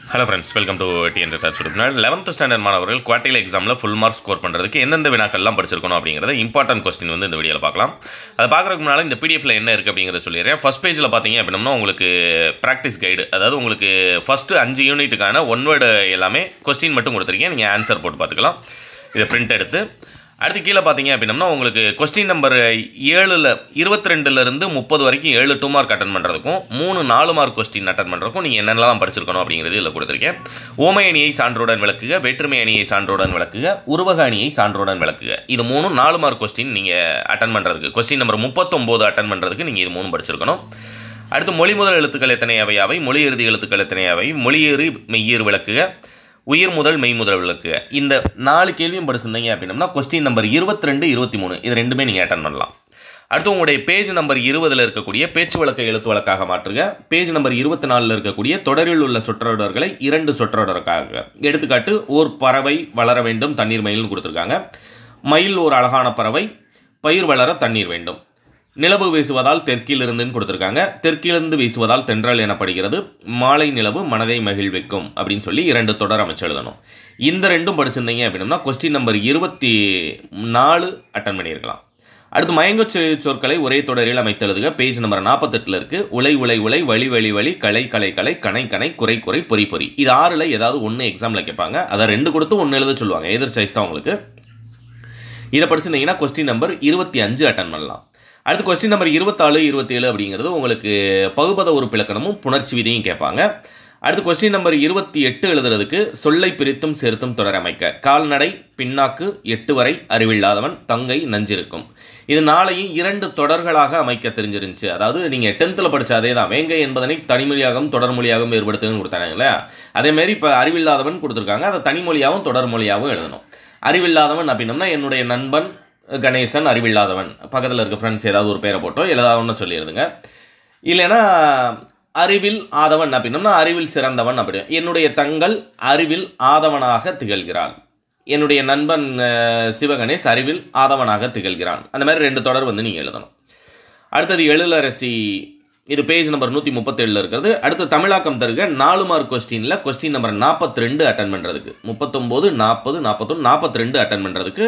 hello friends welcome to TN retard student eleventh standard மாணவர்கள் quarterly எக்ஸாமில் full mark score பண்ணுறதுக்கு எந்தெந்த வினாக்கள்லாம் படிச்சிருக்கணும் அப்படிங்கிறத இம்பார்ட்டன்ட் கொஸ்டின் வந்து இந்த வீடியோவில் பார்க்கலாம் அதை பார்க்குறதுக்கு முன்னால் இந்த பிடிஎஃப்ல என்ன இருக்குது அப்படிங்கிறத சொல்லிடுறேன் ஃபஸ்ட் பேஜில் பார்த்தீங்க அப்படின்னா உங்களுக்கு ப்ராக்டிஸ் கைடு அதாவது உங்களுக்கு ஃபஸ்ட்டு அஞ்சு யூனிட்டுக்கான ஒன் வேர்டு எல்லாமே கொஸ்டின் மட்டும் கொடுத்துருக்கேன் நீங்கள் ஆன்சர் போட்டு பார்த்துக்கலாம் இதை பிரிண்ட் எடுத்து அடுத்து கீழே பார்த்தீங்க அப்படின்னா உங்களுக்கு கொஸ்டின் நம்பர் ஏழில் இருபத்தி ரெண்டுலேருந்து முப்பது வரைக்கும் ஏழு டூ மார்க் அட்டன் பண்ணுறதுக்கும் மூணு நாலு மார்க் கொஸ்டின் அட்டன் பண்ணுறதுக்கும் நீங்கள் என்னென்னலாம் படிச்சிருக்கணும் அப்படிங்கிறது இதில் கொடுத்துருக்கேன் ஓமை அணியை சான்றுடன் விளக்குக வேற்றுமை அணியை சான்றுடன் விளக்குக உருவக அணியை சான்றுடன் விளக்குக இது மூணு நாலு மார்க் கொஸ்டின் நீங்கள் அட்டன் பண்ணுறதுக்கு கொஸ்டின் நம்பர் முப்பத்தொம்போது அட்டன் பண்ணுறதுக்கு நீங்கள் இது மூணு படிச்சிருக்கணும் அடுத்து மொழி முதல் எழுத்துக்கள் எத்தனை அவையாவை மொழி இறுதி எழுத்துக்கள் எத்தனை அவை மொழியேறு மெய்யீர் விளக்குக உயிர் முதல் மெய் முதல் விளக்கு இந்த நாலு கேள்வியும் படிச்சிருந்தீங்க அப்படின்னா கொஸ்டின் நம்பர் இருபத்தி ரெண்டு இருபத்தி மூணு இது ரெண்டுமே நீங்கள் அட்டன் பண்ணலாம் அடுத்து உங்களுடைய பேஜ் நம்பர் இருபதில் இருக்கக்கூடிய பேச்சு வழக்கை எழுத்து வழக்காக மாற்றுக பேஜ் நம்பர் இருபத்தி நாலில் இருக்கக்கூடிய தொடரில் உள்ள சொற்றொடர்களை இரண்டு சொற்றொடருக்காக எடுத்துக்காட்டு ஓர் பறவை வளர வேண்டும் தண்ணீர் மயில்னு கொடுத்துருக்காங்க மயில் ஒரு அழகான பறவை பயிர் வளர தண்ணீர் வேண்டும் நிலவு வீசுவதால் தெற்கிலிருந்துன்னு கொடுத்துருக்காங்க தெற்கிலிருந்து வீசுவதால் தென்றல் எனப்படுகிறது மாலை நிலவு மனதை மகிழ்விக்கும் அப்படின்னு சொல்லி இரண்டு தொடர் அமைச்சு எழுதணும் இந்த ரெண்டும் படிச்சிருந்தீங்க அப்படின்னா கொஸ்டின் நம்பர் இருபத்தி நாலு அட்டன் பண்ணியிருக்கலாம் அடுத்து மயங்க சொற்களை ஒரே தொடரில் அமைத்து எழுதுக பேஜ் நம்பர் நாற்பத்தெட்டில் இருக்கு உலை உலை உலை வழி வழி வழி கலை கலை கலை கணை கணை குறை குறை பொறி பொறி இது ஆறில் ஏதாவது ஒன்று எக்ஸாமில் கேட்பாங்க அதை ரெண்டு கொடுத்து ஒன்று எழுத சொல்லுவாங்க எதிர் சாய்ஸ் தான் உங்களுக்கு இதை படிச்சிருந்தீங்கன்னா கொஸ்டின் நம்பர் இருபத்தி அஞ்சு அட்டன் பண்ணலாம் அடுத்து கொஸ்டின் நம்பர் இருபத்தாலு இருபத்தேழு அப்படிங்கிறது உங்களுக்கு பகுபத உறுப்பிலக்கணமும் புணர்ச்சி விதியும் கேட்பாங்க அடுத்து கொஸ்டின் நம்பர் இருபத்தி எட்டு எழுதுறதுக்கு சொல்லை பிரித்தும் சேர்த்தும் தொடர் அமைக்க கால்நடை பின்னாக்கு எட்டு வரை அறிவில்லாதவன் தங்கை நஞ்சிருக்கும் இது நாளையும் இரண்டு தொடர்களாக அமைக்க தெரிஞ்சிருந்துச்சு அதாவது நீங்கள் டென்த்தில் படித்த அதே தான் வேங்கை என்பதனை தனிமொழியாகவும் தொடர்மொழியாகவும் வேறுபடுத்துன்னு கொடுத்தாங்க இல்லையா அதேமாரி இப்போ அறிவில்லாதவன் கொடுத்துருக்காங்க அதை தனிமொழியாகவும் தொடர்மொழியாகவும் எழுதணும் அறிவில்லாதவன் அப்படின்னம்னா என்னுடைய நண்பன் கணேசன் அறிவில்லாதவன் பக்கத்தில் இருக்க ஃப்ரெண்ட்ஸ் ஏதாவது ஒரு பேரை போட்டோ ஏதாவது ஒன்று சொல்லிடுதுங்க இல்லைன்னா அறிவில் ஆதவன் அப்படின்னம்னா அறிவில் சிறந்தவன் அப்படி என்னுடைய தங்கள் அறிவில் ஆதவனாக திகழ்கிறாள் என்னுடைய நண்பன் சிவகணேஷ் அறிவில் ஆதவனாக திகழ்கிறான் அந்த மாதிரி ரெண்டு தொடர் வந்து நீங்கள் எழுதணும் அடுத்தது எழிலரசி இது பேஜ் நம்பர் நூற்றி முப்பத்தேழில் இருக்கிறது அடுத்து தமிழாக்கம் தருக நாலு மார்க் கொஸ்டினில் கொஸ்டின் நம்பர் நாற்பத்தி ரெண்டு அட்டன் பண்ணுறதுக்கு முப்பத்தொம்போது நாற்பது நாற்பத்தொன்று நாற்பத்தி ரெண்டு அட்டன் பண்ணுறதுக்கு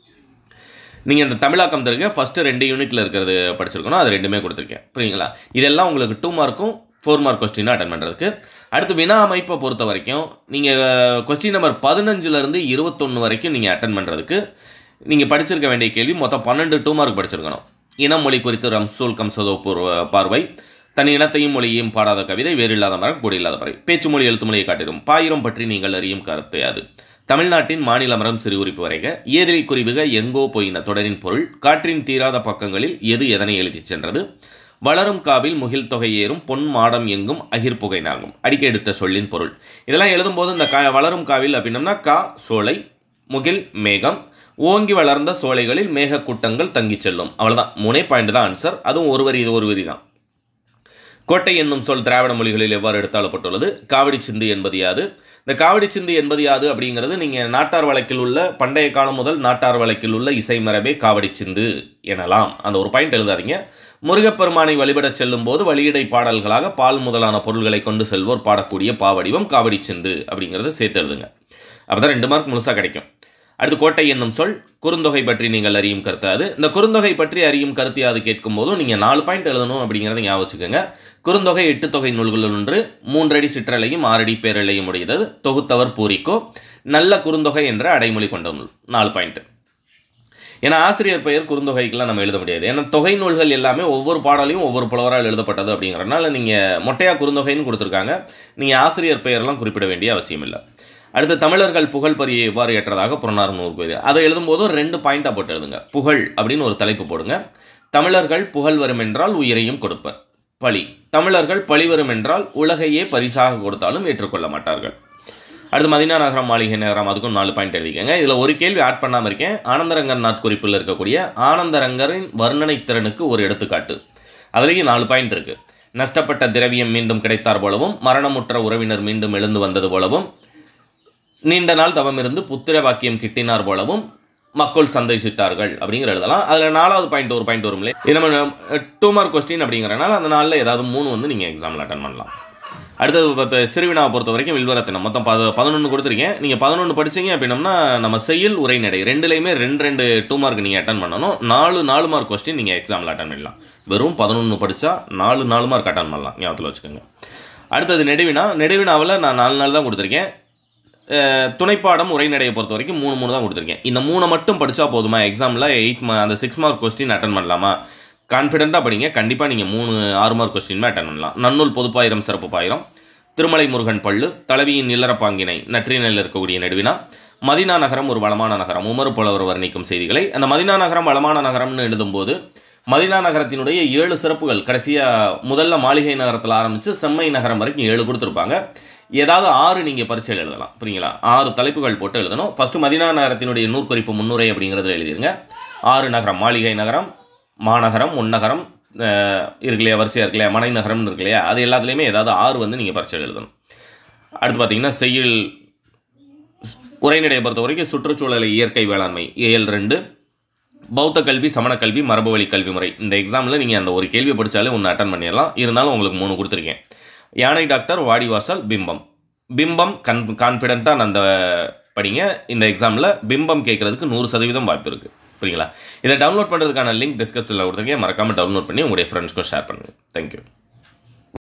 நீங்கள் இந்த தமிழாக்கம் தருக ஃபஸ்ட்டு ரெண்டு யூனிட்டில் இருக்கிறது படிச்சிருக்கணும் அது ரெண்டுமே கொடுத்துருக்கேன் புரியுங்களா இதெல்லாம் உங்களுக்கு டூ மார்க்கும் ஃபோர் மார்க் கொஸ்டினாக அட்டன் பண்ணுறதுக்கு அடுத்து வினா அமைப்பை பொறுத்த வரைக்கும் நீங்கள் கொஸ்டின் நம்பர் பதினஞ்சுலேருந்து இருபத்தொன்று வரைக்கும் நீங்கள் அட்டன் பண்ணுறதுக்கு நீங்கள் படிச்சிருக்க வேண்டிய கேள்வி மொத்தம் பன்னெண்டு டூ மார்க் படிச்சிருக்கணும் இனமொழி குறித்து ரம்சூல் கம்சதோ பார்வை தன் இனத்தையும் மொழியையும் பாடாத கவிதை வேறு இல்லாத மரம் கூட இல்லாத பறவை பேச்சு மொழி எழுத்து மொழியை காட்டிடும் பாயிரம் பற்றி நீங்கள் அறியும் கருத்து அது தமிழ்நாட்டின் மாநில மரம் சிறு குறிப்பு வரைக ஏதிரை குறிவுக எங்கோ போயின தொடரின் பொருள் காற்றின் தீராத பக்கங்களில் எது எதனை எழுதிச் சென்றது வளரும் காவில் முகில் தொகை ஏறும் பொன் மாடம் எங்கும் அகிர் புகை நாகும் அடிக்க எடுத்த சொல்லின் பொருள் இதெல்லாம் எழுதும்போது இந்த கா வளரும் காவில் அப்படின்னம்னா கா சோலை முகில் மேகம் ஓங்கி வளர்ந்த சோலைகளில் மேக கூட்டங்கள் தங்கிச் செல்லும் அவ்வளோதான் மூணே பாயிண்ட் தான் ஆன்சர் அதுவும் ஒரு வரி இது ஒரு வரி தான் கோட்டை என்னும் சொல் திராவிட மொழிகளில் எவ்வாறு எடுத்தாளப்பட்டுள்ளது காவடி சிந்து என்பது யாது இந்த காவடி சிந்து என்பது யாது அப்படிங்கிறது நீங்கள் நாட்டார் வழக்கில் உள்ள பண்டைய காலம் முதல் நாட்டார் வழக்கில் உள்ள இசை மரபே காவடி சிந்து எனலாம் அந்த ஒரு பாயிண்ட் எழுதாதீங்க முருகப்பெருமானை வழிபடச் செல்லும் போது வழியிடை பாடல்களாக பால் முதலான பொருள்களை கொண்டு செல்வோர் பாடக்கூடிய பாவடிவம் காவடி சிந்து அப்படிங்கிறத சேர்த்து எழுதுங்க அப்போ தான் ரெண்டு மார்க் முழுசாக கிடைக்கும் அடுத்து கோட்டை என்னும் சொல் குறுந்தொகை பற்றி நீங்கள் அறியும் கருத்து அது இந்த குறுந்தொகை பற்றி அறியும் கருத்து அது கேட்கும் போதும் நீங்கள் நாலு பாயிண்ட் எழுதணும் அப்படிங்கிறத ஞாபகம் வச்சுக்கோங்க குறுந்தொகை எட்டு தொகை நூல்கள் ஒன்று மூன்றடி சிற்றலையும் ஆறடி பேரலையும் உடையது தொகுத்தவர் பூரிக்கோ நல்ல குறுந்தொகை என்ற அடைமொழி கொண்ட நூல் நாலு பாயிண்ட் ஏன்னா ஆசிரியர் பெயர் குறுந்தொகைக்கெல்லாம் நம்ம எழுத முடியாது ஏன்னா தொகை நூல்கள் எல்லாமே ஒவ்வொரு பாடலையும் ஒவ்வொரு புலவரால் எழுதப்பட்டது அப்படிங்கிறனால நீங்கள் மொட்டையா குறுந்தொகைன்னு கொடுத்துருக்காங்க நீங்கள் ஆசிரியர் பெயர்லாம் குறிப்பிட வேண்டிய அவசியம் இல்லை அடுத்து தமிழர்கள் புகழ் பரியை எவ்வாறு ஏற்றதாக புறநாறு நூறு கோயில் அதை எழுதும்போது ரெண்டு பாயிண்டாக போட்டு எழுதுங்க புகழ் அப்படின்னு ஒரு தலைப்பு போடுங்க தமிழர்கள் புகழ் வரும் என்றால் உயிரையும் கொடுப்பர் பழி தமிழர்கள் பழி வரும் என்றால் உலகையே பரிசாக கொடுத்தாலும் ஏற்றுக்கொள்ள மாட்டார்கள் அடுத்து மதினா நகரம் மாளிகை நகரம் அதுக்கும் நாலு பாயிண்ட் எழுதிக்கங்க இதில் ஒரு கேள்வி ஆட் பண்ணாமல் இருக்கேன் ஆனந்தரங்கர் நாட்குறிப்பில் இருக்கக்கூடிய ஆனந்தரங்கரின் வர்ணனை திறனுக்கு ஒரு எடுத்துக்காட்டு அதுலேயும் நாலு பாயிண்ட் இருக்குது நஷ்டப்பட்ட திரவியம் மீண்டும் கிடைத்தார் போலவும் மரணமுற்ற உறவினர் மீண்டும் எழுந்து வந்தது போலவும் நீண்ட நாள் தவம் இருந்து புத்திர வாக்கியம் கிட்டினார் போலவும் மக்கள் சந்தேசித்தார்கள் அப்படிங்கிற எழுதலாம் அதில் நாலாவது பாயிண்ட் ஒரு பாயிண்ட் வரும்லே இது நம்ம டூ மார்க் கொஸ்டின் அப்படிங்கிறனால அந்த நாளில் ஏதாவது மூணு வந்து நீங்கள் எக்ஸாமில் அட்டன் பண்ணலாம் அடுத்தது பார்த்த சிறுவினாவை பொறுத்த வரைக்கும் வில்வரத்தினம் மொத்தம் பத பதினொன்று கொடுத்துருக்கேன் நீங்கள் பதினொன்று படிச்சீங்க அப்படின்னம்னா நம்ம செயல் உரைநடை ரெண்டுலேயுமே ரெண்டு ரெண்டு டூ மார்க் நீங்கள் அட்டன் பண்ணணும் நாலு நாலு மார்க் கொஸ்டின் நீங்கள் எக்ஸாமில் அட்டன் பண்ணலாம் வெறும் பதினொன்று படித்தா நாலு நாலு மார்க் அட்டன் பண்ணலாம் ஞாபகத்தில் வச்சுக்கோங்க அடுத்தது நெடுவினா நெடுவினாவில் நான் நாலு நாள் தான் கொடுத்துருக்கேன் அஹ், துணைப்பாடம் உரைநடையை பொறுத்த வரைக்கும் மூணு மூணு தான் கொடுத்துருக்கேன் இந்த மூணை மட்டும் படித்தா போதுமா எக்ஸாமில் எயிட் மா அந்த சிக்ஸ் மார்க் கொஸ்டின் அட்டன் பண்ணலாமா கான்ஃபிடென்ட்டாக படிங்க கண்டிப்பாக நீங்கள் மூணு ஆறு மார்க் கொஸ்டினுமே அட்டன் பண்ணலாம் நன்னூல் பொதுப்பாயிரம் சிறப்பு பாயிரம் திருமலை முருகன் பள்ளு தலைவியின் இல்லறப்பாங்கினை நற்றினில் இருக்கக்கூடிய நெடுவினா மதினா நகரம் ஒரு வளமான நகரம் உமறு புலவர் வர்ணிக்கும் செய்திகளை அந்த மதினா நகரம் வளமான நகரம்னு எழுதும்போது மதினா நகரத்தினுடைய ஏழு சிறப்புகள் கடைசியாக முதல்ல மாளிகை நகரத்தில் ஆரம்பித்து செம்மை நகரம் வரைக்கும் ஏழு கொடுத்துருப்பாங்க ஏதாவது ஆறு நீங்கள் பரீட்சையில் எழுதலாம் புரியுங்களா ஆறு தலைப்புகள் போட்டு எழுதணும் ஃபஸ்ட்டு மதினா நகரத்தினுடைய நூற்குறிப்பு முன்னுரை அப்படிங்கிறதுல எழுதிருங்க ஆறு நகரம் மாளிகை நகரம் மாநகரம் உன்னகரம் அஹ், இருக்கு இல்லையா வரிசையாக இருக்கு இல்லையா மனை நகரம்னு இருக்கு இல்லையா அது எல்லாத்துலேயுமே ஏதாவது ஆறு வந்து நீங்கள் பரீட்சையில் எழுதணும் அடுத்து பார்த்தீங்கன்னா செய்யுள் உரைநடையை பொறுத்த வரைக்கும் சுற்றுச்சூழலை இயற்கை வேளாண்மை ஏஎல் ரெண்டு பௌத்த கல்வி சமண கல்வி மரபு வழி கல்வி முறை இந்த எக்ஸாமில் நீங்கள் அந்த ஒரு கேள்வி படித்தாலே ஒன்று அட்டன் பண்ணிடலாம் இருந்தாலும் உங்களுக்கு மூணு கொடுத்துருக்கேன் யானை டாக்டர் வாடிவாசல் பிம்பம் பிம்பம் கன் கான்ஃபிடென்ட்டாக அந்த படிங்க இந்த எக்ஸாமில் பிம்பம் கேட்குறதுக்கு நூறு சதவீதம் வாய்ப்பு இருக்குது புரியுங்களா இதை டவுன்லோட் பண்ணுறதுக்கான லிங்க் டிஸ்கிரிப்ஷனில் கொடுத்துருக்கேன் மறக்காமல் டவுன்லோட் பண்ணி உங்களுடைய ஃப்ரெண்ட்ஸ்க்கும் ஷேர் பண்ணுங்கள் தேங்க்யூ